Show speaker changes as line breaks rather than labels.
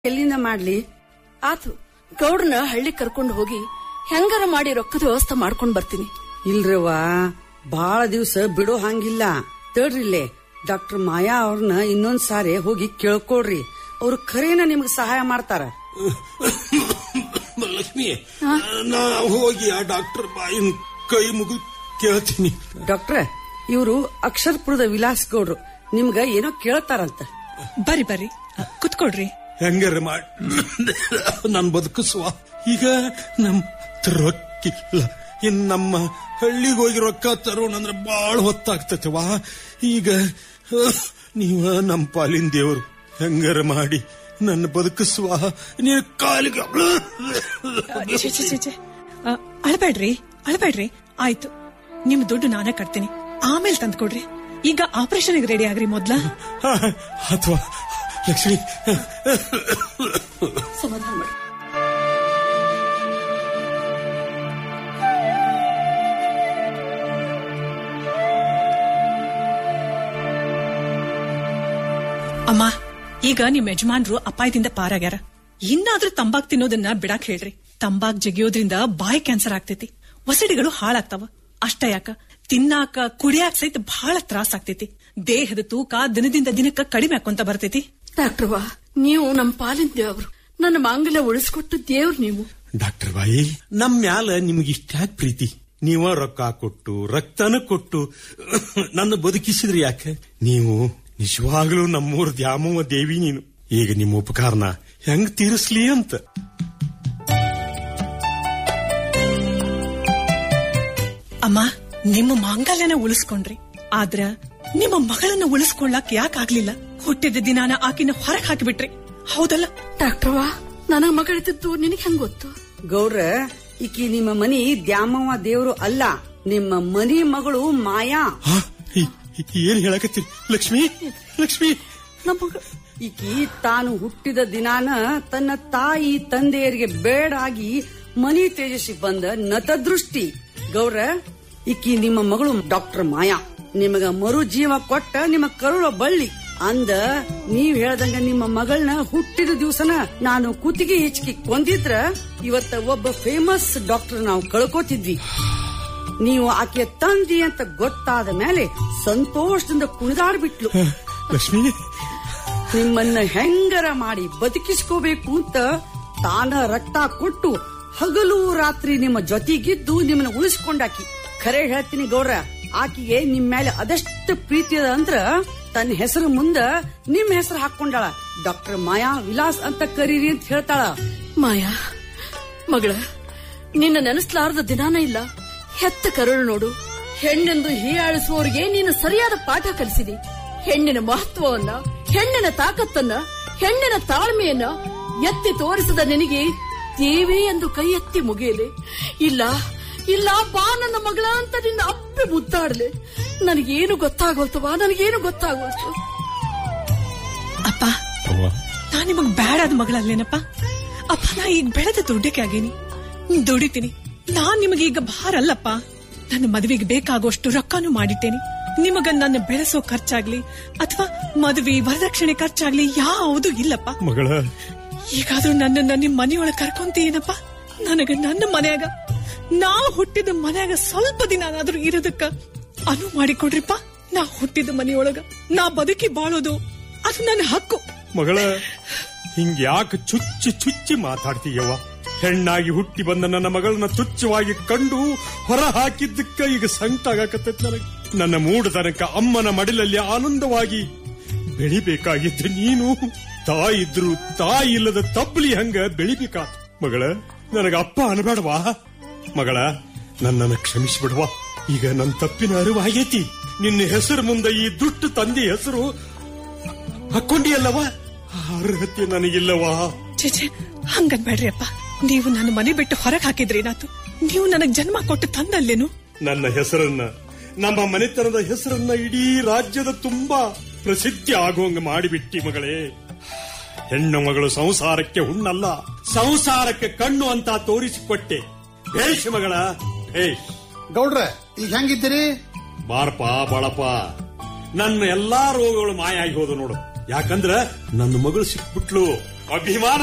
ಎಲ್ಲಿಂದ ಮಾಡ್ಲಿ
ಆತು ಗೌಡ್ರನ್ನ ಹಳ್ಳಿ ಕರ್ಕೊಂಡು ಹೋಗಿ ಹೆಂಗಾರ ಮಾಡಿ ರೊಕ್ಕದ ವ್ಯವಸ್ಥೆ ಮಾಡ್ಕೊಂಡ್ ಬರ್ತೀನಿ
ಇಲ್ರವ್ವ ಬಹಳ ದಿವ್ಸ ಬಿಡೋ ಹಂಗಿಲ್ಲ ತಡ್ರಿಲ್ಲೇ ಡಾಕ್ಟರ್ ಮಾಯಾ ಅವ್ರನ್ನ ಇನ್ನೊಂದ್ ಸಾರಿ ಹೋಗಿ ಕೇಳ್ಕೊಳ್ರಿ ಅವ್ರು ಖರೇನ ನಿಮ್ಗೆ ಸಹಾಯ ಮಾಡ್ತಾರ
ಲಕ್ಷ್ಮಿ ನಾ ಹೋಗಿ ಆ ಡಾಕ್ಟರ್ ಬಾಯಿನ ಕೈ ಮುಗಿದು ಕೇಳ್ತೀನಿ
ಡಾಕ್ಟ್ರ ಇವರು ಅಕ್ಷರಪುರದ ವಿಲಾಸ್ ಗೌಡ್ರು ನಿಮ್ಗ ಏನೋ ಕೇಳ್ತಾರಂತ
ಬರ್ರಿ ಬರ್ರಿ ಕುತ್ಕೊಡ್ರಿ
ಹೆಂಗಾರ ಮಾಡಿ ನನ್ ಬದುಕಿಸುವ ಈಗ ನಮ್ ಹತ್ರ ರೊಕ್ಕಿಲ್ಲ ಇನ್ ನಮ್ಮ ಹಳ್ಳಿಗೆ ಹೋಗಿ ರೊಕ್ಕ ತರೋಣ ಅಂದ್ರೆ ಬಾಳ ಹೊತ್ತಾಗ್ತತವಾ ಈಗ ಅಹ್, ನೀವ ನಮ್ ಪಾಲಿನ ದೇವರು ಹೆಂಗಾರ ಮಾಡಿ ನನ್ನ ಬದುಕಿಸುವ ನೀನು ಕಾಲಿಗೆ
ಛೆ, ಛೆ, ಛೆ, ಛೆ. ಆ, ಅಳ್ಬೇಡ್ರಿ ಅಳ್ಬೇಡ್ರಿ ಆಯ್ತು ನಿಮ್ ದುಡ್ಡು ನಾನೇ ಕಟ್ತೀನಿ ಆಮೇಲೆ ತಂದ್ಕೊಡ್ರಿ ಈಗ ಆಪರೇಷನ್ ರೆಡಿ ಆಗ್ರಿ ಮೊದ್ಲ
ಅಥವಾ ಲಕ್ಷ್ಮಿ
ಸಮಾಧಾನ ಮಾಡಿ
ಅಮ್ಮ ಈಗ ನಿಮ್ ಯಜಮಾನ್ರು ಅಪಾಯದಿಂದ ಪಾರಾಗ್ಯಾರ ಇನ್ನಾದ್ರೂ ತಂಬಾಕ್ ತಿನ್ನೋದನ್ನ ಬಿಡಾಕ್ ಹೇಳ್ರಿ ತಂಬಾಕ್ ಜಗಿಯೋದ್ರಿಂದ ಬಾಯಿ ಕ್ಯಾನ್ಸರ್ ಆಗ್ತೈತಿ ಒಸಡಿಗಳು ಹಾಳಾಗ್ತಾವ ಅಷ್ಟ ಯಾಕ ತಿನ್ನಾಕ ಕುಡಿಯಾಕ ಸಹಿತ ಬಹಳ ತ್ರಾಸ ಆಗ್ತೈತಿ ದೇಹದ ತೂಕ ದಿನದಿಂದ ದಿನಕ್ಕ ಕಡಿಮೆ ಆಕೊಂತ ಬರ್ತೈತಿ
ಡಾಕ್ಟ್ರವ್ವ ನೀವು ನಮ್ಮ ಪಾಲಿನ ದೇವ್ರು ನನ್ನ ಮಾಂಗಲ್ಯ ಉಳಿಸ್ಕೊಟ್ಟು ದೇವ್ರು ನೀವು
ಡಾಕ್ಟರ್ ಬಾಯಿ ನಮ್ ಮ್ಯಾಲ ನಿಮ್ಗೆ ಇಷ್ಟ್ಯಾಕ್ ಪ್ರೀತಿ ನೀವ ರೊಕ್ಕ ಕೊಟ್ಟು ರಕ್ತನ ಕೊಟ್ಟು ನನ್ನ ಬದುಕಿಸಿದ್ರಿ ಯಾಕೆ ನೀವು ನಿಜವಾಗ್ಲೂ ನಮ್ಮೂರ ದ್ಯಾಮವ್ವ ದೇವಿ ನೀನು ಈಗ ನಿಮ್ಮ ಉಪಕಾರನ ಹೆಂಗ್ ತೀರಿಸ್ಲಿ ಅಂತ
ಅಮ್ಮ ನಿಮ್ಮ ಮಾಂಗಲ್ಯನ ಉಳಿಸ್ಕೊಂಡ್ರಿ ಆದ್ರ ನಿಮ್ಮ ಮಗಳನ್ನ ಉಳಿಸ್ಕೊಳ್ಳಕ್ ಯಾಕಾಗ್ಲಿಲ್ಲ ಹುಟ್ಟಿದ ದಿನಾನ ಆಕಿನ ಹೊರಗ್ ಹಾಕಿಬಿಟ್ರಿ ಹೌದಲ್ಲ
ಡಾಕ್ಟ್ರವ್ವ ನನಗ್ ಮಗಳಿದ್ದು ನಿನಗ್ ಹೆಂಗ್ ಗೊತ್ತು
ಗೌಡ್ರ ಈಕಿ ನಿಮ್ಮ ಮನಿ ದ್ಯಾಮವ್ವ ದೇವ್ರು ಅಲ್ಲ ನಿಮ್ಮ ಮನಿ ಮಗಳು ಮಾಯಾ
ಹಾ? ಈ- ಈ- ಏನ್ ಹೇಳಕತ್ತೀರಿ ಲಕ್ಷ್ಮಿ ಲಕ್ಷ್ಮಿ
ನಮಗ
ಈಕಿ ತಾನು ಹುಟ್ಟಿದ ದಿನಾನ ತನ್ನ ತಾಯಿ ತಂದೆಯರಿಗೆ ಬೇಡಾಗಿ ಮನಿ ತೇಜಸ್ವಿ ಬಂದ ನತದೃಷ್ಟಿ ಗೌಡ್ರ ಈಕಿ ನಿಮ್ಮ ಮಗಳು ಡಾಕ್ಟರ್ ಮಾಯಾ ನಿಮಗ ಮರು ಜೀವ ಕೊಟ್ಟ ನಿಮ್ಮ ಕರುಳ ಬಳ್ಳಿ ಅಂದ ನೀವ್ ಹೇಳ್ದಂಗ ನಿಮ್ಮ ಮಗಳನ್ನ ಹುಟ್ಟಿದ ದಿವಸನ ನಾನು ಕುತ್ತಿಗೆ ಹೆಚ್ಚಿಗೆ ಕೊಂದಿದ್ರ ಇವತ್ತ ಒಬ್ಬ ಫೇಮಸ್ ಡಾಕ್ಟರ್ ನಾವು ಕಳ್ಕೋತಿದ್ವಿ ನೀವು ಆಕೆಯ ತಂದಿ ಅಂತ ಗೊತ್ತಾದ ಮೇಲೆ ಸಂತೋಷದಿಂದ ಕುಣಿದಾಡ್ಬಿಟ್ಲು
ಲಕ್ಷ್ಮಿ
ನಿಮ್ಮನ್ನ ಹೆಂಗರ ಮಾಡಿ ಬದುಕಿಸ್ಕೋಬೇಕು ಅಂತ ತಾನ ರಕ್ತ ಕೊಟ್ಟು ಹಗಲು ರಾತ್ರಿ ನಿಮ್ಮ ಜೊತೆಗಿದ್ದು ನಿಮ್ಮನ್ನ ಉಳಿಸ್ಕೊಂಡಾಕಿ ಖರೆ ಹೇಳ್ತೀನಿ ಗೌಡ್ರ ಆಕಿಗೆ ನಿಮ್ ಮೇಲೆ ಅದಷ್ಟು ಪ್ರೀತಿ ಅದ ಅಂದ್ರ ತನ್ನ ಹೆಸರು ಮುಂದ ನಿಮ್ ಹೆಸರು ಹಾಕೊಂಡಾಳ ಡಾಕ್ಟರ್ ಮಾಯಾ ವಿಲಾಸ್ ಅಂತ ಕರೀರಿ ಅಂತ ಹೇಳ್ತಾಳ
ಮಾಯಾ ಮಗಳ ನಿನ್ನ ನೆನೆಸ್ಲಾರ್ದ ದಿನಾನ ಇಲ್ಲ ಹೆತ್ತ ಕರುಳು ನೋಡು ಹೆಣ್ಣೆಂದು ಹೀಯಾಳಿಸುವವರಿಗೆ ನೀನು ಸರಿಯಾದ ಪಾಠ ಕಲಿಸಿದಿ ಹೆಣ್ಣಿನ ಮಹತ್ವವನ್ನ ಹೆಣ್ಣಿನ ತಾಕತ್ತನ್ನ ಹೆಣ್ಣಿನ ತಾಳ್ಮೆಯನ್ನ ಎತ್ತಿ ತೋರಿಸಿದ ನಿನಗೆ ದೇವಿ ಎಂದು ಕೈ ಎತ್ತಿ ಮುಗಿಯಲಿ ಇಲ್ಲ ಇಲ್ಲ ಬಾ ನನ್ನ ಮಗಳ ಅಂತ ನಿನ್ನ ಅಪ್ಪೆ ಮುದ್ದಾಡ್ಲೆ ನನಗೇನು ಗೊತ್ತಾಗೋಲ್ತವಾ ನನಗೇನು ಗೊತ್ತಾಗೋಲ್ತು
ಅಪ್ಪ ನಾ ನಿಮಗ್ ಬ್ಯಾಡಾದ ಮಗಳಲ್ಲೇನಪ್ಪ ಅಪ್ಪ ನಾ ಈಗ ಬೆಳೆದ ದುಡ್ಡಕ್ಕೆ ಆಗೇನಿ ದುಡಿತೀನಿ ನಾನ್ ನಿಮಗೆ ಈಗ ಭಾರ ಅಲ್ಲಪ್ಪ ನನ್ನ ಮದುವೆಗೆ ಬೇಕಾಗುವಷ್ಟು ರೊಕ್ಕನೂ ಮಾಡಿಟ್ಟೇನಿ ನಿಮಗ ನನ್ನ ಬೆಳೆಸೋ ಖರ್ಚಾಗ್ಲಿ ಅಥವಾ ಮದುವೆ ವರದಕ್ಷಿಣೆ ಖರ್ಚಾಗ್ಲಿ ಯಾವುದು ಇಲ್ಲಪ್ಪ
ಮಗಳ
ಈಗಾದ್ರೂ ನನ್ನನ್ನ ನಿಮ್ ಮನೆಯೊಳಗ್ ಕರ್ಕೊಂತೀನಪ್ಪ ನನಗ ನನ್ನ ಮನ್ಯಾಗ ನಾ ಹುಟ್ಟಿದ ಮನ್ಯಾಗ ಸ್ವಲ್ಪ ದಿನ ಇರೋದಕ್ಕ ಅನು ಮಾಡಿಕೊಡ್ರಿಪ್ಪ ನಾ ಹುಟ್ಟಿದ ಮನೆಯೊಳಗ ನಾ ಬದುಕಿ ಬಾಳೋದು ಅದು ನನ್ನ ಹಕ್ಕು
ಮಗಳ ಹಿಂಗ್ ಯಾಕೆ ಚುಚ್ಚಿ ಚುಚ್ಚಿ ಮಾತಾಡ್ತೀಯವ್ವ ಹೆಣ್ಣಾಗಿ ಹುಟ್ಟಿ ಬಂದ ನನ್ನ ಮಗಳನ್ನ ತುಚ್ಛವಾಗಿ ಕಂಡು ಹೊರ ಹಾಕಿದ್ದಕ್ಕ ಈಗ ಸಂಕಟ ಆಗಾಕತ್ತೈತ್ ನನಗೆ ನನ್ನ ಮೂಡತನಕ ಅಮ್ಮನ ಮಡಿಲಲ್ಲಿ ಆನಂದವಾಗಿ ಬೆಳಿಬೇಕಾಗಿದ್ದು ನೀನು ತಾಯಿದ್ರು ತಾಯಿ ಇಲ್ಲದ ತಬ್ಬಲಿ ಹಂಗ ಬೆಳಿಬೇಕಾತ ಮಗಳ ನನಗ ಅಪ್ಪ ಅನ್ಬೇಡವಾ ಮಗಳ ನನ್ನನ್ನು ಕ್ಷಮಿಸಿಬಿಡವಾ ಈಗ ನನ್ನ ತಪ್ಪಿನ ಅರಿವಾಗೈತಿ ನಿನ್ನ ಹೆಸರು ಮುಂದೆ ಈ ದುಡ್ಡು ತಂದೆ ಹೆಸರು ಹಾಕೊಂಡಿಯಲ್ಲವ ಅರ್ಹತೆ ನನಗಿಲ್ಲವಾ
ಛೇ ಛೇ ಹಂಗನ್ಬೇಡ್ರಿ ಅಪ್ಪ ನೀವು ನನ್ನ ಮನೆ ಬಿಟ್ಟು ಹೊರಗ್ ಹಾಕಿದ್ರಿ ನಾತು ನೀವು ನನಗ್ ಜನ್ಮ ಕೊಟ್ಟು ತಂದಲ್ಲೇನು
ನನ್ನ ಹೆಸರನ್ನ ನಮ್ಮ ಮನೆತನದ ಹೆಸರನ್ನ ಇಡೀ ರಾಜ್ಯದ ತುಂಬಾ ಪ್ರಸಿದ್ಧಿ ಆಗುವಂಗ ಮಾಡಿಬಿಟ್ಟಿ ಮಗಳೇ ಹೆಣ್ಣು ಮಗಳು ಸಂಸಾರಕ್ಕೆ ಹುಣ್ಣಲ್ಲ ಸಂಸಾರಕ್ಕೆ ಕಣ್ಣು ಅಂತ ತೋರಿಸಿಕೊಟ್ಟೆ ಭೇಷ್ ಮಗಳ ಭೇಷ್
ಗೌಡ್ರೆ ಈಗ ಹೆಂಗಿದ್ದೀರಿ
ಬಾರಪ್ಪ ಬಾಳಪ್ಪ ನನ್ನ ಎಲ್ಲಾ ರೋಗಗಳು ಮಾಯ ಆಗಿ ಹೋದ ನೋಡು ಯಾಕಂದ್ರ ನನ್ನ ಮಗಳು ಸಿಕ್ಬಿಟ್ಲು ಅಭಿಮಾನ